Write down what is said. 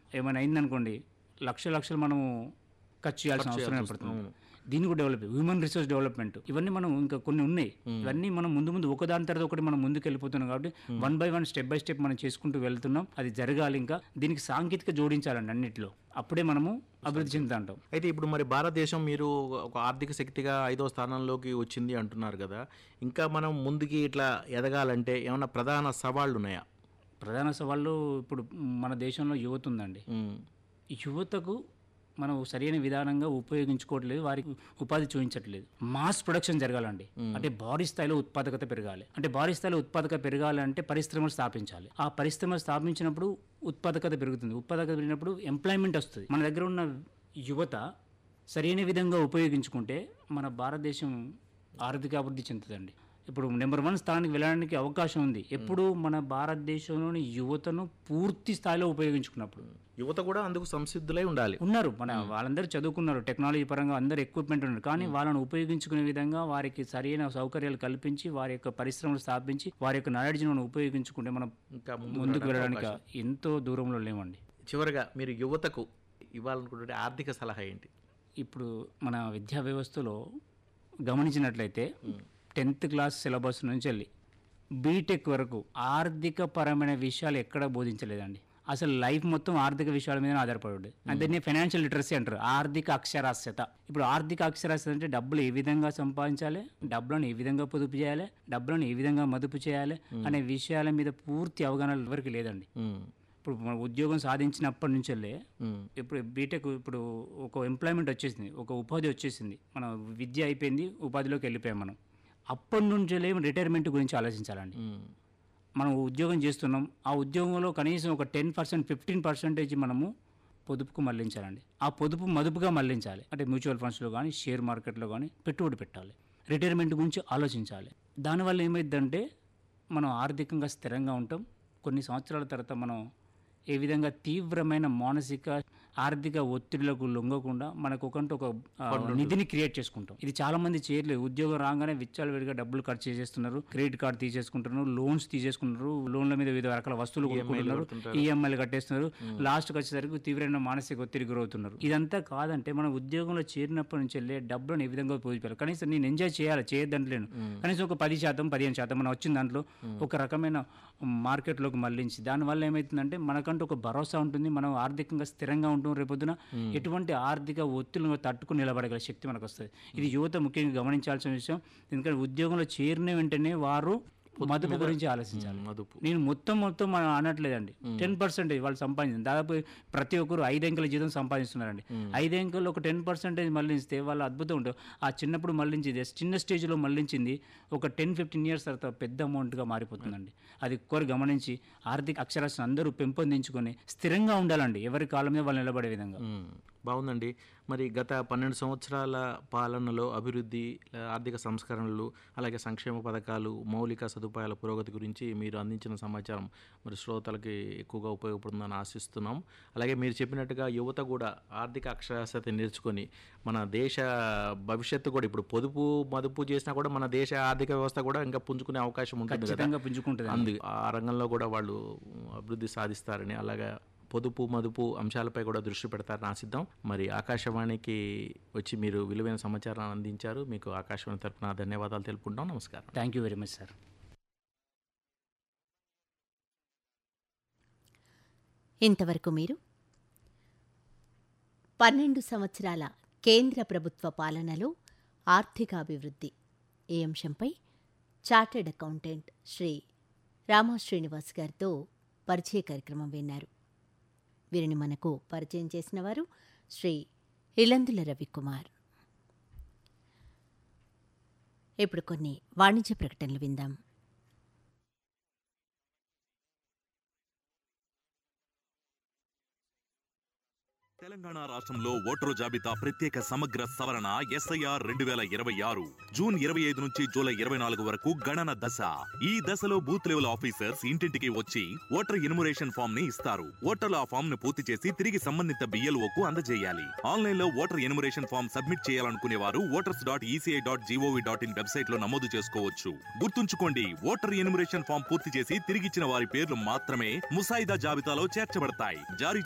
ఏమైనా అయిందనుకోండి లక్ష లక్షలు మనము ఖర్చు చేయాల్సిన అవసరం ఏర్పడుతుంది దీన్ని కూడా డెవలప్ హ్యూమన్ రిసోర్స్ డెవలప్మెంట్ ఇవన్నీ మనం ఇంకా కొన్ని ఉన్నాయి ఇవన్నీ మనం ముందు ముందు ఒకదాని తర్వాత ఒకటి మనం ముందుకు వెళ్ళిపోతున్నాం కాబట్టి one by one step by step మనం చేసుకుంటూ వెళ్తున్నాం అది జరగాలి ఇంకా దీనికి సాంకేతిక జోడించాలండి అన్నిటిలో అప్పుడే మనము అభివృద్ధి చెందుతాంటాం అయితే ఇప్పుడు మరి భారతదేశం మీరు ఒక ఆర్థిక శక్తిగా ఐదో స్థానంలోకి వచ్చింది అంటున్నారు కదా ఇంకా మనం ముందుకి ఇట్లా ఎదగాలంటే ఏమైనా ప్రధాన సవాళ్ళు ఉన్నాయా ప్రధాన సవాళ్ళు ఇప్పుడు మన దేశంలో యువత ఉందండి ఉమ్, యువతకు మనం సరైన విధానంగా ఉపయోగించుకోవట్లేదు వారికి ఉపాధి చూపించట్లేదు మాస్ ప్రొడక్షన్ జరగాలండి అంటే భారీ స్థాయిలో ఉత్పాదకత పెరగాలి అంటే భారీ స్థాయిలో ఉత్పాదకత పెరగాలంటే పరిశ్రమలు స్థాపించాలి ఆ పరిశ్రమలు స్థాపించినప్పుడు ఉత్పాదకత పెరుగుతుంది ఉత్పాదకత పెరిగినప్పుడు ఎంప్లాయ్మెంట్ వస్తుంది మన దగ్గర ఉన్న యువత సరైన విధంగా ఉపయోగించుకుంటే మన భారతదేశం ఆర్థిక అభివృద్ధి చెందుతుందండి ఇప్పుడు నెంబర్ వన్ స్థానానికి వెళ్ళడానికి అవకాశం ఉంది ఎప్పుడు మన భారతదేశంలోని యువతను పూర్తి స్థాయిలో ఉపయోగించుకున్నప్పుడు యువత కూడా అందుకు సంసిద్ధులై ఉండాలి ఉన్నారు మన వాళ్ళందరూ చదువుకున్నారు టెక్నాలజీ పరంగా అందరు ఎక్విప్మెంట్ ఉన్నారు కానీ వాళ్ళని ఉపయోగించుకునే విధంగా వారికి సరైన సౌకర్యాలు కల్పించి వారి యొక్క పరిశ్రమలు స్థాపించి వారి యొక్క నాలెడ్జ్ని మనం ఉపయోగించుకుంటే మనం ఇంకా ముందుకు ముందుకు వెళ్ళడానికి వెళ్ళడానికి ఎంతో దూరంలో లేమండి చివరగా మీరు యువతకు ఇవ్వాలనుకుంటే ఆర్థిక సలహా ఏంటి ఇప్పుడు మన విద్యా వ్యవస్థలో గమనించినట్లయితే టెన్త్ క్లాస్ సిలబస్ నుంచి వెళ్ళి బీటెక్ వరకు ఆర్థిక పరమైన విషయాలు ఎక్కడ బోధించలేదండి అసలు లైఫ్ మొత్తం ఆర్థిక విషయాల మీద ఆధారపడి అంటే ఫైనాన్షియల్ లిటరసీ అంటారు ఆర్థిక అక్షరాస్యత ఇప్పుడు ఆర్థిక అక్షరాస్యత అంటే డబ్బులు ఏ విధంగా సంపాదించాలి డబ్బులను ఏ విధంగా పొదుపు చేయాలి డబ్బులను ఏ విధంగా మదుపు చేయాలి అనే విషయాల మీద పూర్తి అవగాహన ఎవరికి లేదండి ఉమ్, ఇప్పుడు మన ఉద్యోగం సాధించినప్పటి నుంచి ఉమ్, ఇప్పుడు బీటెక్ ఇప్పుడు ఒక ఎంప్లాయ్మెంట్ వచ్చేసింది ఒక ఉపాధి వచ్చేసింది మన విద్య అయిపోయింది ఉపాధిలోకి వెళ్ళిపోయాం మనం అప్పటి నుంచి రిటైర్మెంట్ గురించి ఆలోచించాలండి ఉమ్, మనం ఉద్యోగం చేస్తున్నాం ఆ ఉద్యోగంలో కనీసం ఒక టెన్ పర్సెంట్ ఫిఫ్టీన్ పర్సెంటేజ్ మనము పొదుపుకు మళ్లించాలండి ఆ పొదుపు మదుపుగా మళ్లించాలి అంటే మ్యూచువల్ ఫండ్స్లో కానీ షేర్ మార్కెట్లో కానీ పెట్టుబడి పెట్టాలి రిటైర్మెంట్ గురించి ఆలోచించాలి దానివల్ల ఏమైందంటే మనం ఆర్థికంగా స్థిరంగా ఉంటాం కొన్ని సంవత్సరాల తర్వాత మనం ఏ విధంగా తీవ్రమైన మానసిక ఆర్థిక ఒత్తిడిలకు లొంగకుండా మనకు ఒకంటూ ఒక ఆ, నిధిని క్రియేట్ చేసుకుంటాం ఇది చాలా మంది చేయట్లేదు ఉద్యోగం రాగానే విచ్చాలు విడిగా డబ్బులు ఖర్చు చేసేస్తున్నారు క్రెడిట్ కార్డు తీసేసుకుంటున్నారు లోన్స్ తీసేసుకుంటున్నారు లోన్ల మీద వివిధ రకాల వస్తువులు కొనుక్కుంటున్నారు ఈఎంఐలు కట్టేస్తున్నారు లాస్ట్కి వచ్చేసరికి తీవ్రమైన మానసిక ఒత్తిడి గురవుతున్నారు ఇదంతా కాదంటే మనం ఉద్యోగంలో చేరినప్పటి నుంచి వెళ్ళే డబ్బులను ఏ విధంగా ఉపయోగించాలి కనీసం నేను ఎంజాయ్ చేయాలి చేయొద్దంటలేను కనీసం ఒక పది శాతం పదిహేను శాతం మనం వచ్చిన దాంట్లో ఒక రకమైన మార్కెట్లోకి మళ్ళించి దానివల్ల ఏమవుతుందంటే మనకంటూ ఒక భరోసా ఉంటుంది మనం ఆర్థికంగా స్థిరంగా ఉంటాం రేపొద్దున ఎటువంటి ఆర్థిక ఒత్తిళ్లను తట్టుకుని నిలబడగల శక్తి మనకు వస్తుంది ఇది యువత ముఖ్యంగా గమనించాల్సిన విషయం ఎందుకంటే ఉద్యోగంలో చేరిన వెంటనే వారు మదుపు గురించి ఆలోచించాలి మదుపు నేను మొత్తం మొత్తం మనం అనట్లేదండి టెన్ పర్సెంటేజ్ వాళ్ళు సంపాదించింది దాదాపు ప్రతి ఒక్కరు ఐదు అంకెల జీతం సంపాదిస్తున్నారండి ఐదు అంకెలు ఒక టెన్ పర్సెంటేజ్ మళ్ళిస్తే వాళ్ళు అద్భుతం ఉంటుంది ఆ చిన్నప్పుడు మళ్ళించింది చిన్న స్టేజ్లో మళ్ళించింది ఒక టెన్ ఫిఫ్టీన్ ఇయర్స్ తర్వాత పెద్ద అమౌంట్గా మారిపోతుందండి అది కోరి గమనించి ఆర్థిక అక్షరాస్యత అందరూ పెంపొందించుకొని స్థిరంగా ఉండాలండి ఎవరి కాలం మీద వాళ్ళు నిలబడే విధంగా మ్మ్. బాగుందండి మరి గత పన్నెండు సంవత్సరాల పాలనలో అభివృద్ధి ఆ, ఆర్థిక సంస్కరణలు అలాగే సంక్షేమ పథకాలు మౌలిక సదుపాయాల పురోగతి గురించి మీరు అందించిన సమాచారం మరి శ్రోతలకి ఎక్కువగా ఉపయోగపడుతుందని ఆశిస్తున్నాం అలాగే మీరు చెప్పినట్టుగా యువత కూడా ఆర్థిక అక్షరాస్యత నేర్చుకొని మన దేశ భవిష్యత్తు కూడా ఇప్పుడు పొదుపు మదుపు చేసినా కూడా మన దేశ ఆర్థిక వ్యవస్థ కూడా ఇంకా పుంజుకునే అవకాశం ఉంటుంది కదా ఖచ్చితంగా పుంజుకుంటుంది అందు ఆ రంగంలో కూడా వాళ్ళు అభివృద్ధి సాధిస్తారని అలాగే పొదుపు మదుపు అంశాలపై కూడా దృష్టి పెడతారని ఆశిద్దాం మరి ఆకాశవాణికి వచ్చి మీరు విలువైన సమాచారాన్ని అందించారు మీకు ఆకాశవాణి తరపున ధన్యవాదాలు తెలుపుకుంటాం నమస్కారం thank you very much sir ఇంతవరకు మీరు పన్నెండు సంవత్సరాల కేంద్ర ప్రభుత్వ పాలనలో ఆర్థికాభివృద్ధి ఈ అంశంపై చార్టెడ్ అకౌంటెంట్ శ్రీ రామా శ్రీనివాస్ గారితో పరిచయ కార్యక్రమం విన్నారు వీరిని మనకు పరిచయం చేసిన వారు శ్రీ ఇలందుల రవికుమార్ ఇప్పుడు కొన్ని వాణిజ్య ప్రకటనలు విందాం తెలంగాణ రాష్ట్రంలో ఓటరు జాబితా ప్రత్యేక సమగ్ర సవరణ ఎస్ఐఆర్ రెండు వేల ఇరవై ఆరు జూన్ ఇరవై ఐదు నుంచి జూలై ఇరవై నాలుగు వరకు గణన దశ ఈ దశలో బూత్ లెవెల్ ఆఫీసర్స్ ఇంటింటికి వచ్చి ఓటర్ ఎన్యుమరేషన్ ఫామ్ ని ఇస్తారు ఓటర్లు ఆ ఫామ్ ను పూర్తి చేసి తిరిగి సంబంధిత బిఎల్ఓకు అందజేయాలి ఆన్లైన్ లో ఓటర్ ఎన్యుమరేషన్ ఫామ్ సబ్మిట్ చేయాలనుకునే వారు voters dot ECI dot GOV dot in website లో నమోదు చేసుకోవచ్చు గుర్తుంచుకోండి ఓటర్ ఎన్యుమరేషన్ ఫామ్ పూర్తి చేసి తిరిగిచ్చిన వారి పేర్లు మాత్రమే ముసాయిదా జాబితాలో చేర్చబడతాయి జారీ